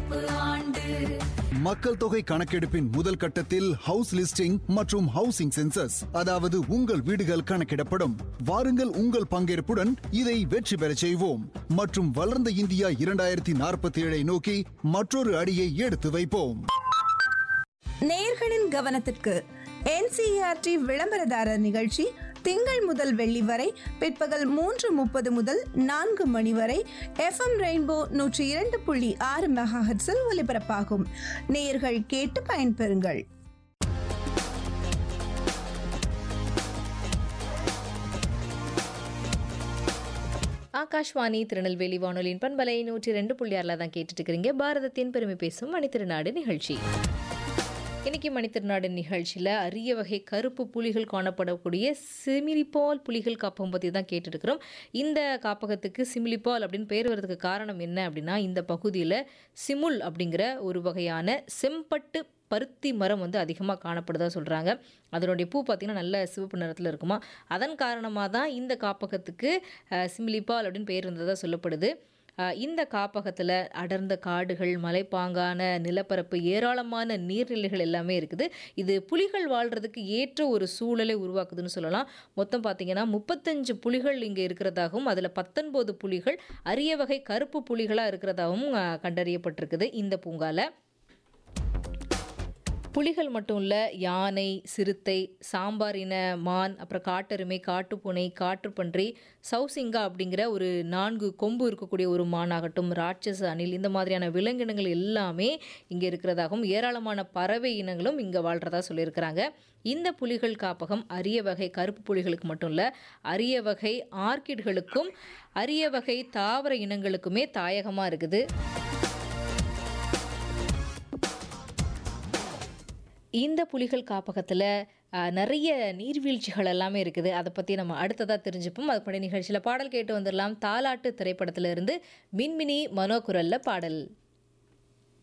நடப்பு ஆண்டு மக்கள் தொகை கணக்கெடுப்பின் முதல் கட்டத்தில் ஹவுஸ் லிஸ்டிங் மற்றும் ஹவுசிங் சென்சஸ் அதாவது உங்கள் வீடுகள் கணக்கிடப்படும் வாருங்கள் உங்கள் பங்கேற்புடன் இதை வெற்றி பெறச் செய்வோம் மற்றும் வளர்ந்த இந்தியா இரண்டாயிரத்தி நாற்பத்தி ஏழை நோக்கி மற்றொரு அடியை எடுத்து வைப்போம் நேயர்களின் கவனத்திற்கு என்சிஆர்டி விளம்பரதாரர் நிகழ்ச்சி திங்கள் முதல் வெள்ளி வரை பிற்பகல் மூன்று முப்பது முதல் நான்கு மணி வரை எஃப்எம் ரெயின்போ நூற்றி இரண்டு புள்ளி ஆறு மெகாஹெட்ஸில் ஒலிபரப்பாகும் நேயர்கள் கேட்டு பயன்பெறுங்கள் ஆகாஷ்வாணி திருநெல்வேலி வானொலியின் பண்பலை நூற்றி ரெண்டு புள்ளி ஆறில் தான் கேட்டுட்டு இருக்கிறீங்க பாரதத்தின் பெருமை பேசும் மணித்திருநாடு நிகழ்ச்சி இன்னைக்கு மணித்திருநாடு நிகழ்ச்சியில் அரிய வகை கருப்பு புலிகள் காணப்படக்கூடிய சிமிலிபால் புலிகள் காப்பகம் பற்றி தான் கேட்டுருக்கிறோம் இந்த காப்பகத்துக்கு சிமிலிபால் அப்படின்னு பேர் வர்றதுக்கு காரணம் என்ன அப்படின்னா இந்த பகுதியில் சிமுல் அப்படிங்கிற ஒரு வகையான செம்பட்டு பருத்தி மரம் வந்து அதிகமாக காணப்படுதா சொல்கிறாங்க அதனுடைய பூ பார்த்திங்கன்னா நல்ல சிவப்பு நிறத்தில் இருக்குமா அதன் காரணமாக தான் இந்த காப்பகத்துக்கு அஹ், சிமிலிபால் அப்படின்னு பேர் இருந்ததாக சொல்லப்படுது அஹ், இந்த காப்பகத்தில் அடர்ந்த காடுகள் மலைப்பாங்கான நிலப்பரப்பு ஏராளமான நீர்நிலைகள் எல்லாமே இருக்குது இது புலிகள் வாழ்கிறதுக்கு ஏற்ற ஒரு சூழலை உருவாக்குதுன்னு சொல்லலாம் மொத்தம் பார்த்தீங்கன்னா முப்பத்தஞ்சு புலிகள் இங்கே இருக்கிறதாகவும் அதில் பத்தொன்பது புலிகள் அரிய வகை கருப்பு புலிகளாக இருக்கிறதாகவும் அஹ், கண்டறியப்பட்டிருக்குது இந்த பூங்கால புலிகள் மட்டும் இல்லை யானை சிறுத்தை சாம்பார் இன மான் அப்புறம் காட்டெருமை காட்டுப்பூனை காட்டுப்பன்றி சவுசிங்கா அப்படிங்கிற ஒரு நான்கு கொம்பு இருக்கக்கூடிய ஒரு மானாகட்டும் ராட்சச அணில் இந்த மாதிரியான விலங்கினங்கள் எல்லாமே இங்கே இருக்கிறதாகவும் ஏராளமான பறவை இனங்களும் இங்கே வாழ்கிறதா சொல்லியிருக்கிறாங்க இந்த புலிகள் காப்பகம் அரிய வகை கருப்பு புலிகளுக்கு மட்டும் இல்லை அரிய வகை ஆர்கிட்களுக்கும் அரிய வகை தாவர இனங்களுக்குமே தாயகமாக இருக்குது இந்த புலிகள் காப்பகத்தில் நிறைய நீர்வீழ்ச்சிகள் எல்லாமே இருக்குது அதை பற்றி நம்ம அடுத்ததாக தெரிஞ்சுப்போம் அதுபடி நிகழ்ச்சியில் பாடல் கேட்டு வந்துடலாம் தாலாட்டு திரைப்படத்துல இருந்து மின்மினி மனோகுரல்ல பாடல்